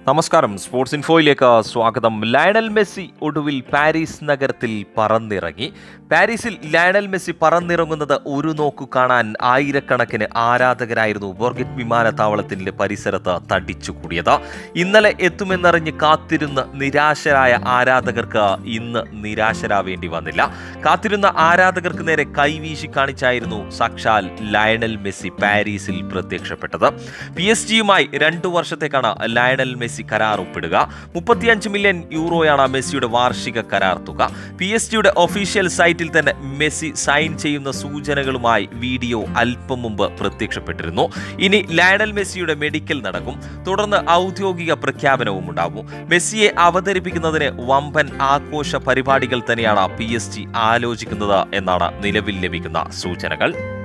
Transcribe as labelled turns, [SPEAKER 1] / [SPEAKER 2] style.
[SPEAKER 1] നമസ്കാരം സ്പോർട്സ് ഇൻഫോയിലേക്ക് സ്വാഗതം Lionel Messi ഒടുവിൽ പാരീസ് നഗരത്തിൽ പറന്നിറങ്ങി പാരീസിൽ ലയണൽ മെസ്സി പറന്നിറങ്ങുന്നത് ഒരു നോക്കു കാണാൻ ആയിരക്കണക്കിന് ആരാധകരായിരുന്നു ബോർഗറ്റ് വിമാനത്താവളത്തിന്റെ പരിസരത്ത് തടിച്ചുകൂടിയത് ഇന്നലെ എത്തുമെന്നറിഞ്ഞ് കാത്തിരുന്ന നിരാശരായ ആരാധകർക്ക് ഇന്ന് നിരാശരാവേണ്ടി വന്നില്ല കാത്തിരുന്ന ആരാധകർക്ക് നേരെ കൈവീശി കാണിച്ചായിരുന്നു സാക്ഷാൽ ലയണൽ മെസ്സി പാരീസിൽ പ്രത്യക്ഷപ്പെട്ടത് പി എസ് ജിയുമായി രണ്ടു വർഷത്തേക്കാണ് ലയണൽ മെസ്സി കരാർ ഒപ്പിടുക മുപ്പത്തിയഞ്ച് മില്യൺ യൂറോയാണ് മെസ്സിയുടെ വാർഷിക കരാർ തുക പി എസ് ജിയുടെ ഒഫീഷ്യൽ സൈറ്റിൽ തന്നെ മെസ്സി സൈൻ ചെയ്യുന്ന സൂചനകളുമായി വീഡിയോ അല്പം മുമ്പ് പ്രത്യക്ഷപ്പെട്ടിരുന്നു ഇനി ലയണൽ മെസ്സിയുടെ മെഡിക്കൽ നടക്കും തുടർന്ന് ഔദ്യോഗിക പ്രഖ്യാപനവും ഉണ്ടാകും മെസ്സിയെ അവതരിപ്പിക്കുന്നതിന് വമ്പൻ ആഘോഷ പരിപാടികൾ തന്നെയാണ് പി എസ് ജി ആലോചിക്കുന്നത് എന്നാണ് നിലവിൽ ലഭിക്കുന്ന സൂചനകൾ